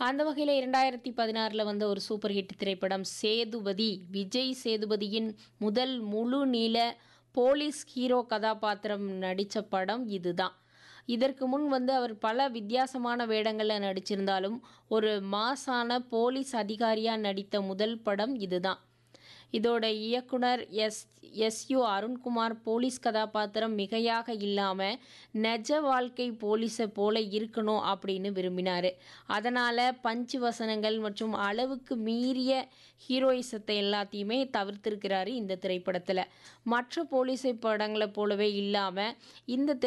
அந்த வகையில் இரண்டாயிரத்தி பதினாறில் வந்த ஒரு சூப்பர் ஹிட் திரைப்படம் சேதுபதி விஜய் சேதுபதியின் முதல் முழு நீள போலீஸ் ஹீரோ கதாபாத்திரம் நடித்த படம் இதுதான் இதற்கு முன் வந்து அவர் பல வித்தியாசமான வேடங்களில் நடிச்சிருந்தாலும் ஒரு மாசான போலீஸ் அதிகாரியாக நடித்த முதல் படம் இதுதான் இதோட இயக்குனர் எஸ் எஸ்யு அருண்குமார் போலீஸ் கதாபாத்திரம் மிகையாக இல்லாமல் நெஜ வாழ்க்கை போலீஸை போல இருக்கணும் அப்படின்னு விரும்பினார் அதனால் பஞ்சு வசனங்கள் மற்றும் அளவுக்கு மீறிய ஹீரோயிசத்தை எல்லாத்தையுமே தவிர்த்திருக்கிறாரு இந்த திரைப்படத்தில் மற்ற போலீஸை படங்களை போலவே இல்லாமல் இந்த திரை